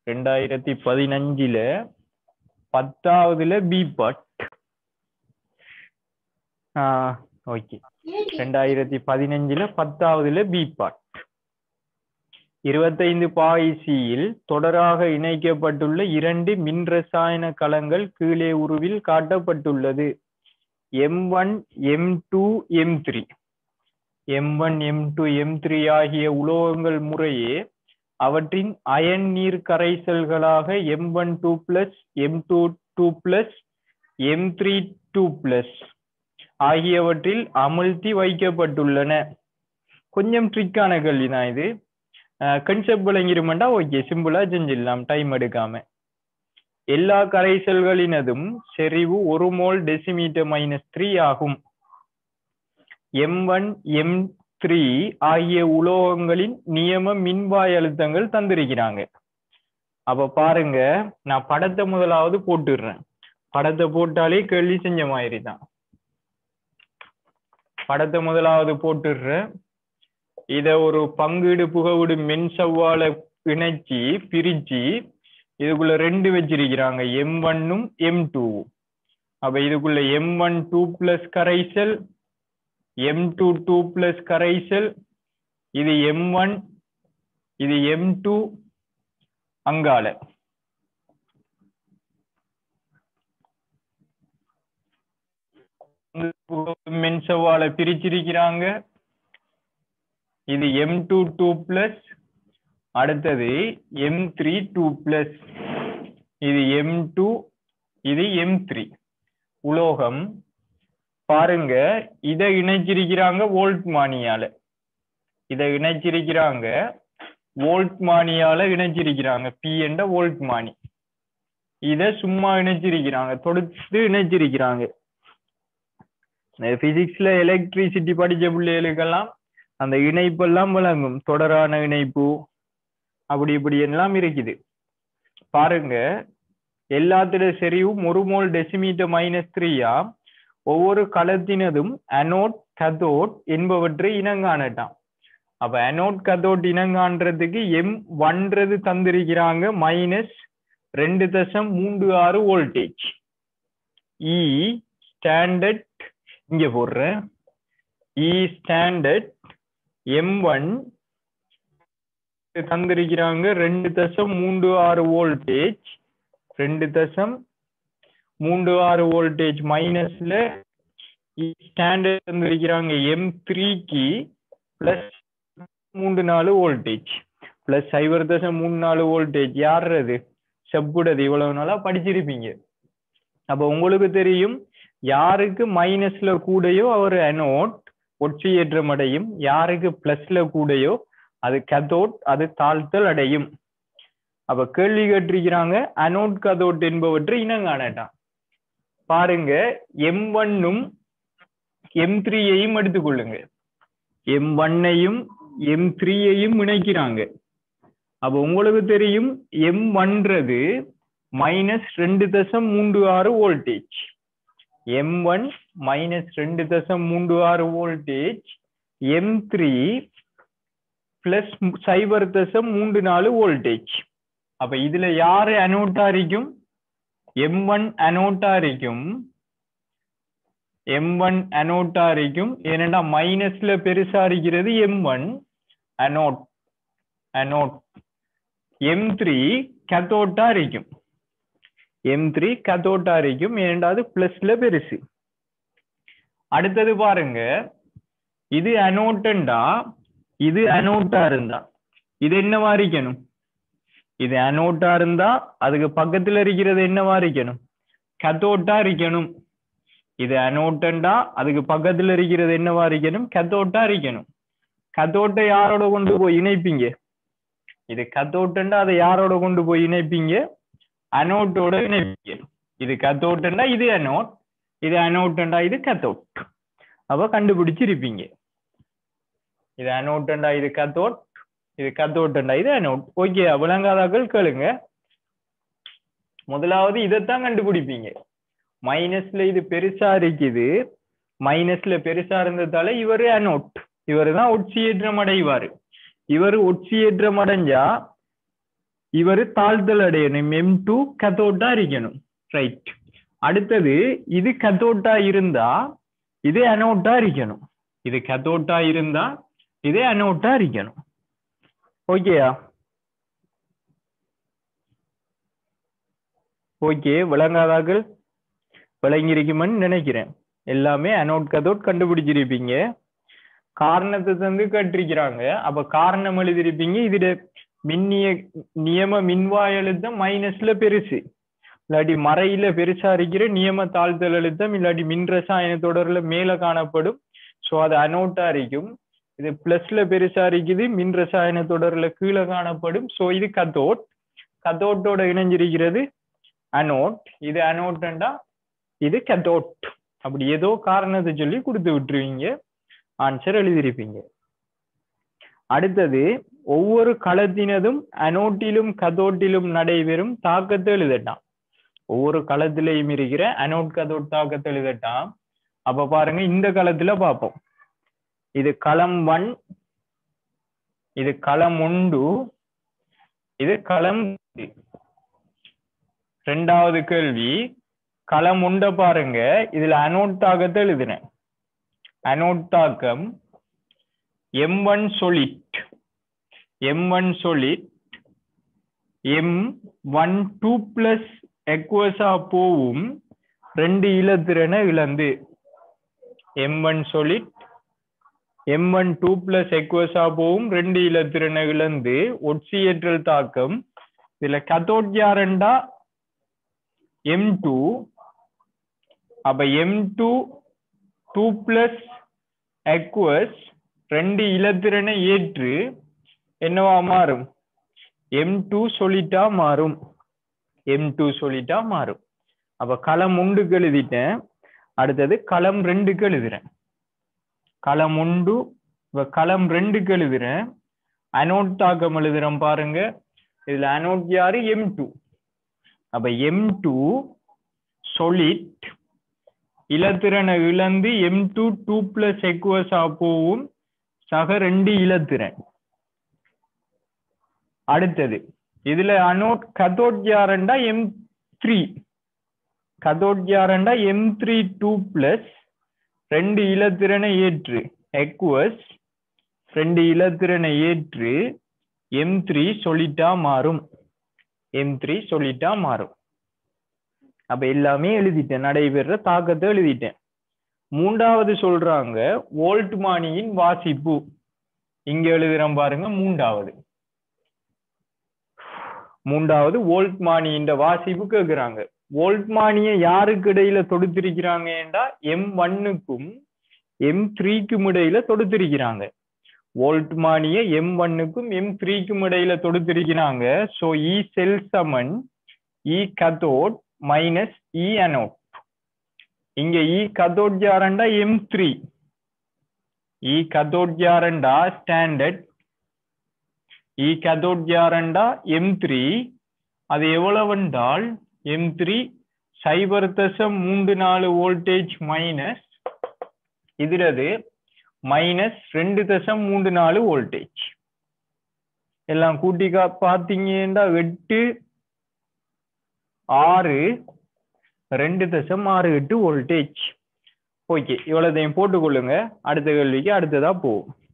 ரெண்டாயிரத்தி பதினஞ்சுல பத்தாவதுல பி பாட் ஓகே ரெண்டாயிரத்தி பதினஞ்சுல பத்தாவதுல பி பாட் இருபத்தைந்து பாய்சியில் தொடராக இணைக்கப்பட்டுள்ள இரண்டு மின் ரசாயன களங்கள் கீழே உருவில் காட்டப்பட்டுள்ளது M one M two M three M one M two M three ஆகிய உலோகங்கள் முறையே அவற்றின் அயன் நீர் கரைசல்களாக M one two plus M two two plus M three two plus ஆகியவற்றில் அமிழ்த்தி வைக்கப்பட்டுள்ளன கொஞ்சம் ட்ரிக்கான கேள்வி தான் இது கன்செப்ட் விளங்கிருமெண்டா ஓகே சிம்பிளா செஞ்சிடலாம் டைம் எடுக்காம எல்லா கரைசல்களினதும் செறிவு ஒரு மோல் டெசிமீட்டர் மைனஸ் த்ரீ ஆகும் எம் ஒன் எம் த்ரீ ஆகிய உலோகங்களின் நியம மின்வாய் அழுத்தங்கள் தந்திருக்கிறாங்க அப்ப பாருங்க நான் படத்தை முதலாவது போட்டுடுறேன் படத்தை போட்டாலே கேள்வி செஞ்ச மாதிரி தான் படத்தை முதலாவது போட்டுடுறேன் இத ஒரு பங்கீடு புகவீடு மென் செவ்வாழை இணைச்சி பிரிச்சு இதுக்குள்ள ரெண்டு வச்சிருக்கிறாங்க எம் ஒன்னும் எம் டூவும் அப்ப இதுக்குள்ள எம் ஒன் டூ பிளஸ் கரைசல் எம் டூ டூ பிளஸ் கரைசல் இது எம் ஒன் இது எம் டூ அங்கால மென்சவால பிரிச்சிருக்கிறாங்க இது எம் டூ டூ பிளஸ் அடுத்தது எம் த்ரீ டூ பிளஸ் இது எம் டூ இது எம் த்ரீ உலோகம் பாருங்க இதை இணைச்சிருக்கிறாங்க வோல்ட் மானியால இதை இணைச்சிருக்கிறாங்க வோல்ட் மானியால இணைச்சிருக்கிறாங்க பி என்ற வோல்ட் மானி இத சும்மா இணைச்சிருக்கிறாங்க தொடுத்து இணைச்சிருக்கிறாங்க பிசிக்ஸ்ல எலக்ட்ரிசிட்டி படிச்ச பிள்ளைகளுக்கெல்லாம் அந்த இணைப்பெல்லாம் விளங்கும் தொடரான இணைப்பு அப்படி இப்படி எல்லாம் இருக்குது பாருங்க எல்லாத்துல செறிவும் ஒரு மோல் டெசிமீட்டர் மைனஸ் த்ரீயா ஒவ்வொரு களத்தினதும் அனோட் கதோட் என்பவற்றை இனங்காணட்டாம் அப்ப அனோட் கதோட் இனங்காண்றதுக்கு எம் ஒன்றது தந்திருக்கிறாங்க மைனஸ் ரெண்டு தசம் மூன்று ஆறு வோல்டேஜ் இ ஸ்டாண்டர்ட் இங்க போடுறேன் இ ஸ்டாண்டர்ட் எம் ஒன் தந்திருக்கிறாங்க ரெண்டு தசம் மூன்று ஆறு வோல்டேஜ் ரெண்டு தசம் மூன்று ஆறு வோல்டேஜ் மைனஸ்ல ஸ்டாண்டர்ட் தந்திருக்கிறாங்க எம் த்ரீக்கு பிளஸ் மூன்று நாலு வோல்டேஜ் பிளஸ் சைபர் தசம் மூணு நாலு வோல்டேஜ் யாருறது செப்புடது இவ்வளவு நாளா படிச்சிருப்பீங்க அப்ப உங்களுக்கு தெரியும் யாருக்கு மைனஸ்ல கூடயோ அவர் அனோட் ஒட்சியேற்றம் அடையும் யாருக்கு பிளஸ்ல கூடயோ அது கதோட் அது தாழ்த்தல் அடையும் அப்ப கேள்வி கேட்டிருக்கிறாங்க அனோட் கதோட் என்பவற்றை இனங்காணட்டான் பாருங்க எம் ஒன்னும் எம் த்ரீயையும் எடுத்துக்கொள்ளுங்க எம் ஒன்னையும் எம் த்ரீயையும் இணைக்கிறாங்க அப்ப உங்களுக்கு தெரியும் எம் ஒன்றது மைனஸ் ரெண்டு தசம் மூன்று ஆறு வோல்டேஜ் எம் ஒன் மைனஸ் ரெண்டு தசம் மூன்று ஆறு வோல்டேஜ் எம் த்ரீ பிளஸ் சைபர் தசம் மூன்று நாலு வோல்டேஜ் அப்ப இதுல யாரு அனோட்டா இருக்கும் எம் ஒன் அனோட்டா இருக்கும் எம் ஒன் அனோட்டா இருக்கும் ஏனெண்டா மைனஸ்ல பெருசா இருக்கிறது M one anode anode M three கத்தோட்டா இருக்கும் எம் த்ரீ கத்தோட்டா இருக்கும் ஏனெண்டாவது பிளஸ்ல பெருசு அடுத்தது பாருங்க இது அனோட்டண்டா இது அனோட்டா இருந்தா இது என்னவா இருக்கணும் இது அனோட்டா இருந்தா அதுக்கு பக்கத்துல இருக்கிறது என்னவா இருக்கணும் கத்தோட்டா இருக்கணும் இது அனோட்டண்டா அதுக்கு பக்கத்துல இருக்கிறது என்னவா இருக்கணும் கத்தோட்டா இருக்கணும் கத்தோட்டை யாரோட கொண்டு போய் இணைப்பீங்க இது கத்தோட்டண்டா அதை யாரோட கொண்டு போய் இணைப்பீங்க அனோட்டோட இணைப்பீங்க இது கத்தோட்டண்டா இது அனோட் இது அனோட்டண்டா இது கத்தோட் அப்ப கண்டுபிடிச்சிருப்பீங்க இது அனோட்டண்டா இது கத்தோட் இது கத்தோட்டண்டா இது அனோட் ஓகே விளங்காதாக்கள் கேளுங்க முதலாவது இதைத்தான் கண்டுபிடிப்பீங்க மைனஸ்ல இது பெருசா இருக்குது மைனஸ்ல பெருசா இருந்ததால இவரு அனோட் இவர் தான் ஒட்சியேற்றம் அடைவாரு இவர் ஒட்சியேற்றம் அடைஞ்சா இவர் தாழ்த்தல் அடையணும் எம் டூ கத்தோட்டா இருக்கணும் ரைட் அடுத்தது இது கத்தோட்டா இருந்தா இது அனோட்டா இருக்கணும் இது கத்தோட்டா இருந்தா இது அனோட்டா இருக்கணும் ஓகேயா ஓகே விளங்காதாக்கள் விளங்கியிருக்குமென்னு நினைக்கிறேன் எல்லாமே அனோட் கதோட் கண்டுபிடிச்சிருப்பீங்க காரணத்தை தந்து கட்டிருக்கிறாங்க அப்ப காரணம் எழுதிருப்பீங்க இதுல மின்னிய நியம மின்வாய் அழுத்தம் மைனஸ்ல பெருசு இல்லாட்டி மறையில பெருசா இருக்கிற நியம தாழ்த்தல் அழுத்தம் இல்லாட்டி மின் ரசாயன தொடர்ல மேல காணப்படும் சோ அது அனோட்டா இருக்கும் இது பிளஸ்ல பெருசா இருக்குது மின் ரசாயன தொடர்ல கீழே காணப்படும் சோ இது கதோட் கதோட்டோட இணைஞ்சிருக்கிறது அனோட் இது அனோட்டண்டா இது கதோட் அப்படி ஏதோ காரணத்தை சொல்லி கொடுத்து விட்டுருவீங்க ஆன்சர் எழுதியிருப்பீங்க அடுத்தது ஒவ்வொரு களத்தினதும் அனோட்டிலும் கதோட்டிலும் நடைபெறும் தாக்கத்தை எழுதட்டாம் ஒவ்வொரு களத்திலையும் இருக்கிற அனோட் கதோட் தாக்கத்தை எழுதட்டாம் அப்ப பாருங்க இந்த களத்துல பார்ப்போம் இது களம் ஒன் இது களம் உண்டு இது களம் ரெண்டாவது கேள்வி களம் உண்ட பாருங்க இதுல அனோட் தாக்கத்தை எழுதுனேன் அனோட் தாக்கம் M one solid M one solid M one two plus எக்வஸா போவும் ரெண்டு இலத்திறனை இழந்து M one solid M one two plus எக்வஸா போவும் ரெண்டு இலத்திறனை இழந்து ஒட்சியேற்றல் தாக்கம் இதுல கத்தோட்யாரண்டா எம் டூ அப்ப M two two plus aqueous ரெண்டு இலத்திறனை ஏற்று என்னவா மாறும் எம் டூ சொல்லிட்டா மாறும் எம் டூ சொல்லிட்டா மாறும் அப்ப களம் ஒன்றுக்கு எழுதிட்டேன் அடுத்தது களம் ரெண்டுக்கு எழுதுறேன் களம் ஒன்று இப்ப களம் ரெண்டுக்கு எழுதுறேன் அனோட் தாக்கம் எழுதுறேன் பாருங்க இதுல அனோட் யாரு எம் டூ அப்ப எம் டூ சொலிட் இலத்திறனை இழந்து எம் டூ டூ பிளஸ் எக்வஸா போவும் சக ரெண்டு இலத்திறன் அடுத்தது இதுல அனோட் கதோட்யாரண்டா எம் த்ரீ கதோட்யாரண்டா எம் த்ரீ டூ பிளஸ் ரெண்டு இலத்திறனை ஏற்று எக்வஸ் ரெண்டு இலத்திறனை ஏற்று எம் த்ரீ சொல்லிட்டா மாறும் எம் த்ரீ சொல்லிட்டா மாறும் அப்ப எல்லாமே எழுதிட்டேன் நடைபெற தாக்கத்தை எழுதிட்டேன் மூன்றாவது சொல்றாங்க வோல்ட் மானியின் வாசிப்பு இங்க எழுதுறேன் பாருங்க மூன்றாவது மூன்றாவது வோல்ட் மானியின் வாசிப்பு கேக்குறாங்க வோல்ட் மானியை யாருக்கு இடையில தொடுத்திருக்கிறாங்கடா எம் ஒன்னுக்கும் எம் த்ரீக்கும் இடையில தொடுத்திருக்கிறாங்க வோல்ட் மானிய எம் ஒன்னுக்கும் எம் த்ரீக்கும் இடையில தொடுத்திருக்கிறாங்க சோ இ செல் சமன் E cathode minus E anode இங்க இ கதோட் யாரண்டா எம் த்ரீ இ கதோட் யாரண்டா ஸ்டாண்டர்ட் இ கதோட் யாரண்டா எம் த்ரீ அது எவ்வளவென்றால் எம் த்ரீ சைபர் தசம் மூன்று நாலு வோல்டேஜ் மைனஸ் இதுலது மைனஸ் ரெண்டு தசம் மூன்று நாலு வோல்டேஜ் எல்லாம் கூட்டி கா- பாத்தீங்கன்னா எட்டு ஆறு ரெண்டு தசம் ஆறு எட்டு வோல்டேஜ் ஓகே இவ்வளோதையும் போட்டுக்கொள்ளுங்க அடுத்த கேள்விக்கு அடுத்ததா போவோம்